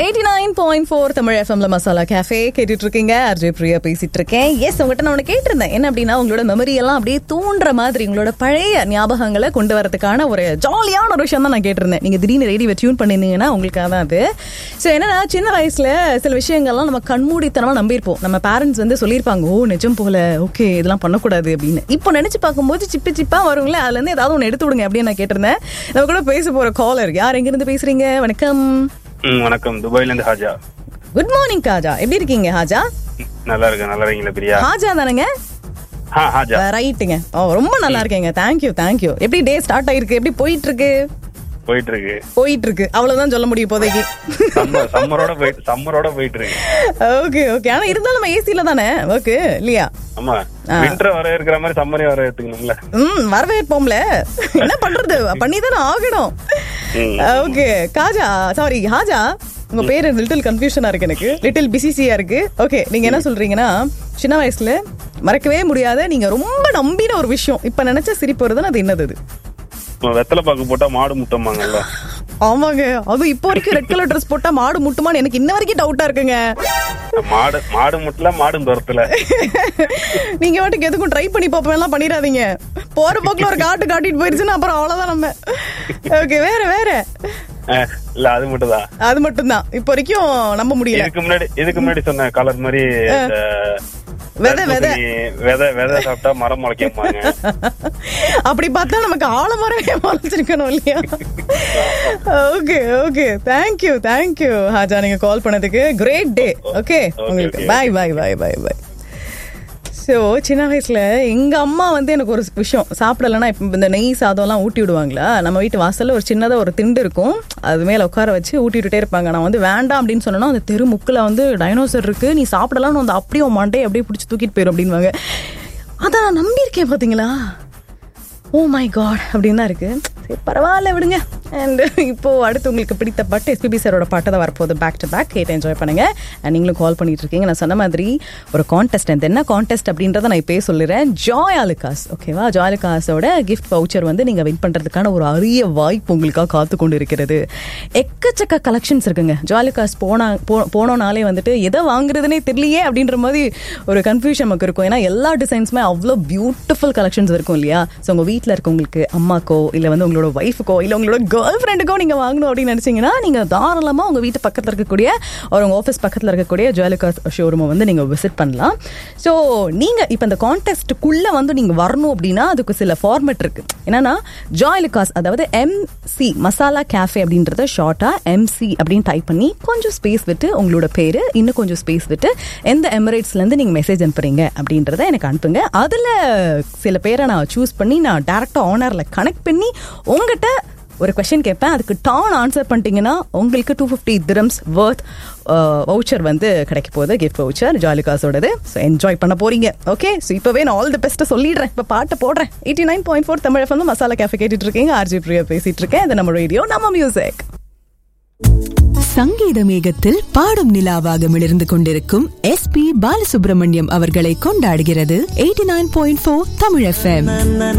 Eighty nine point four Tamil எஃப்எம்ல masala cafe கேட்டுட்டு இருக்கீங்க அர்ஜய் பிரியா பேசிட்டு இருக்கேன் எஸ் உங்ககிட்ட நான் ஒன்று கேட்டிருந்தேன் என்ன அப்படின்னா உங்களோட மெமரி எல்லாம் அப்படியே தூண்டுற மாதிரி உங்களோட பழைய ஞாபகங்களை கொண்டு வரதுக்கான ஒரு ஜாலியான ஒரு விஷயம் தான் நான் கேட்டிருந்தேன் நீங்க திடீர்னு ரேடியோ டியூன் பண்ணிருந்தீங்கன்னா உங்களுக்காக தான் அது ஸோ என்னன்னா சின்ன வயசுல சில விஷயங்கள்லாம் நம்ம கண்மூடித்தனமா நம்பியிருப்போம் நம்ம பேரண்ட்ஸ் வந்து சொல்லியிருப்பாங்க ஓ நிஜம் போல ஓகே இதெல்லாம் பண்ணக்கூடாது அப்படின்னு இப்போ நினைச்சு பார்க்கும்போது சிப்பி சிப்பா வருங்களே அதுல இருந்து ஏதாவது ஒன்று எடுத்து விடுங்க அப்படின்னு நான் கேட்டிருந்தேன் நம்ம கூட பேச போற காலர் யார் எங்கிருந்து பேசுறீங்க வணக்கம் ம் வணக்கம் துபாயில இருந்து ஹாஜா குட் மார்னிங் காஜா எப்படி இருக்கீங்க ஹாஜா ம், நல்லா இருக்கேன் நல்லா இருக்கீங்களா பிரியா ஹாஜா தானேங்க ஆ ஹாஜா ரைட்டுங்க ஓ ரொம்ப நல்லா இருக்கேங்க தேங்க்யூ தேங்க்யூ எப்படி டே ஸ்டார்ட் ஆயிருக்கு எப்படி போயிட்டு இருக்கு போயிட்டு இருக்கு போயிட்டு இருக்கு அவ்வளவுதான் சொல்ல முடியும் இப்போதைக்கு சம்மர் சம்மரோட போயிட்டு சம்மரோட போயிட்டு இருக்கு ஓகே ஓகே ஆனா இருந்தாலும் நம்ம ஏசில தானே ஓகே இல்லையா ஆமா வின்டர் வர இருக்கிற மாதிரி சம்மரே வர எடுத்துக்கணும்ல ம் வரவேற்போம்ல என்ன பண்றது பண்ணி தானே ஆகணும் ம். ஓகே காஜா சாரி ஹாஜா உங்க பேரு லிட்டில் கன்ஃபியூஷனா இருக்கு எனக்கு லிட்டில் பிசிசியா இருக்கு ஓகே நீங்க என்ன சொல்றீங்கன்னா சின்ன வயசுல மறக்கவே முடியாத நீங்க ரொம்ப நம்பின ஒரு விஷயம் இப்ப நினைச்ச சிரிப்பு வருதுன்னு அது என்னது அது இப்போ வெத்தலை பாக்கு போட்டா மாடு முட்டமாங்கல்ல ஆமாங்க அது இப்போ வரைக்கும் ரெட் கலர் ட்ரெஸ் போட்டா மாடு முட்டுமான்னு எனக்கு இன்ன வரைக்கும் டவுட்டா இருக்குங்க மாடு மாடு முட்டல மாடும் துரத்துல நீங்க வாட்டுக்கு எதுக்கும் ட்ரை பண்ணி பார்ப்போம் எல்லாம் பண்ணிடாதீங்க போற போக்குல ஒரு காட்டு காட்டிட்டு போயிருச்சுன்னா அப்புறம் அவ்வளவுதான் நம்ம ஓகே வேற வேற அஹ், இல்ல அது மட்டும் தான் அது மட்டும்தான் இப்போ வரைக்கும் நம்ப முடியல இதுக்கு முன்னாடி இதுக்கு முன்னாடி சொன்ன கலர் மாதிரி இந்த விதை, விதை. தர்பூசணி விதை விதை சாப்பிட்டா மரம் முளைக்கமாங்க அப்படி பார்த்தா நமக்கு ஆலமரமே முளைச்சிருக்கணும் இல்லையா okay okay thank you thank you Haja நீங்க கால் பண்ணதுக்கு கிரேட் டே ஓகே உங்களுக்கு okay, bye bye bye bye bye so சின்ன வயசுல எங்க அம்மா வந்து எனக்கு ஒரு விஷயம் சாப்பிடலன்னா இப்போ இந்த நெய் சாதம்லாம் ஊட்டி விடுவாங்களா நம்ம வீட்டு வாசல்ல ஒரு சின்னதாக ஒரு திண்டு இருக்கும் அது மேலே உட்கார வச்சு ஊட்டி விட்டுட்டே இருப்பாங்க நான் வந்து வேண்டாம் அப்படின்னு சொன்னேன்னா அந்த தெரு முக்கில் வந்து டைனோசர் இருக்கு நீ சாப்பிடலாம்னு வந்து அப்படியே உன் மண்டையை அப்படியே பிடிச்சி தூக்கிட்டு போயிடும் அப்படின்வாங்க அதான் நான் நம்பியிருக்கேன் பார்த்தீங்களா ஓ மை காட் அப்படின்னு தான் இருக்கு சரி பரவாயில்ல விடுங்க அண்ட் இப்போ அடுத்து உங்களுக்கு பிடித்த பாட்டு எஸ்பிபி சாரோட பாட்டு தான் வரப்போகுது பேக் டு பேக் கேட்டு என்ஜாய் பண்ணுங்க And நீங்களும் கால் பண்ணிட்டு இருக்கீங்க நான் சொன்ன மாதிரி ஒரு கான்டெஸ்ட் அது என்ன கான்டெஸ்ட் அப்படின்றத நான் இப்போயே சொல்லிடுறேன் ஜாய் அலுகாஸ் ஓகேவா ஜாய் அலுகாஸோட கிஃப்ட் வவுச்சர் வந்து நீங்கள் வின் பண்ணுறதுக்கான ஒரு அரிய வாய்ப்பு உங்களுக்காக காத்து கொண்டு இருக்கிறது எக்கச்சக்க கலெக்ஷன்ஸ் இருக்குங்க ஜாய் அலுகாஸ் போனா போ- போனோனாலே வந்துட்டு எதை வாங்குறதுனே தெரியலையே அப்படின்ற மாதிரி ஒரு கன்ஃபியூஷன் நமக்கு இருக்கும் ஏன்னா எல்லா டிசைன்ஸுமே அவ்வளோ பியூட்டிஃபுல் கலெக்ஷன்ஸ் இருக்கும் இல்லையா ஸோ உங்கள் வீட்டில் இருக்கவங்களுக்கு அம்மாக்கோ இல்லை வந்து உங்களோட ஒய்ஃபுக்கோ இல்லை உங்களோட கேர்ள் ஃப்ரெண்டுக்கோ நீங்கள் வாங்கணும் அப்படின்னு நினச்சிங்கன்னா நீங்கள் தாராளமாக உங்கள் வீட்டு பக்கத்தில் இருக்கக்கூடிய ஒரு உங்கள் ஆஃபீஸ் பக்கத்தில் இருக்கக்கூடிய ஜுவலிகா ஷோரூமை வந்து நீங்கள் விசிட் பண்ணலாம் ஸோ நீங்கள் இப்போ இந்த கான்டெஸ்ட்டுக்குள்ளே வந்து நீங்கள் வரணும் அப்படின்னா அதுக்கு சில ஃபார்மேட் இருக்கு என்னன்னா ஜாய்லிகாஸ் அதாவது எம்சி மசாலா கேஃபே அப்படின்றத ஷார்ட்டாக எம்சி அப்படின்னு டைப் பண்ணி கொஞ்சம் ஸ்பேஸ் விட்டு உங்களோட பேர் இன்னும் கொஞ்சம் ஸ்பேஸ் விட்டு எந்த எமிரேட்ஸ்லேருந்து நீங்கள் மெசேஜ் அனுப்புறீங்க அப்படின்றத எனக்கு அனுப்புங்க அதில் சில பேரை நான் சூஸ் பண்ணி நான் டேரெக்டாக ஆனரில் கனெக்ட் பண்ணி உங்ககிட்ட ஒரு கொஷின் கேட்பேன் அதுக்கு டான் ஆன்சர் பண்ணிட்டீங்கன்னா உங்களுக்கு two fifty dirhams worth voucher வந்து கிடைக்க போகுது கிஃப்ட் வவுச்சர் ஜாலிகாஸோடது ஸோ என்ஜாய் பண்ண போறீங்க ஓகே ஸோ இப்போவே நான் ஆல் தி பெஸ்ட்டை சொல்லிடுறேன் இப்போ பாட்டை போடுறேன் eighty nine point four Tamil FM masala cafe கேட்டுட்டு இருக்கீங்க ஆர்ஜி பிரியா பேசிட்டு இருக்கேன் இது நம்ம ரேடியோ நம்ம மியூசிக் சங்கீத மேகத்தில் பாடும் நிலாவாக மிளிர்ந்து கொண்டிருக்கும் எஸ் பி பாலசுப்ரமணியம் அவர்களை கொண்டாடுகிறது eighty nine point four Tamil FM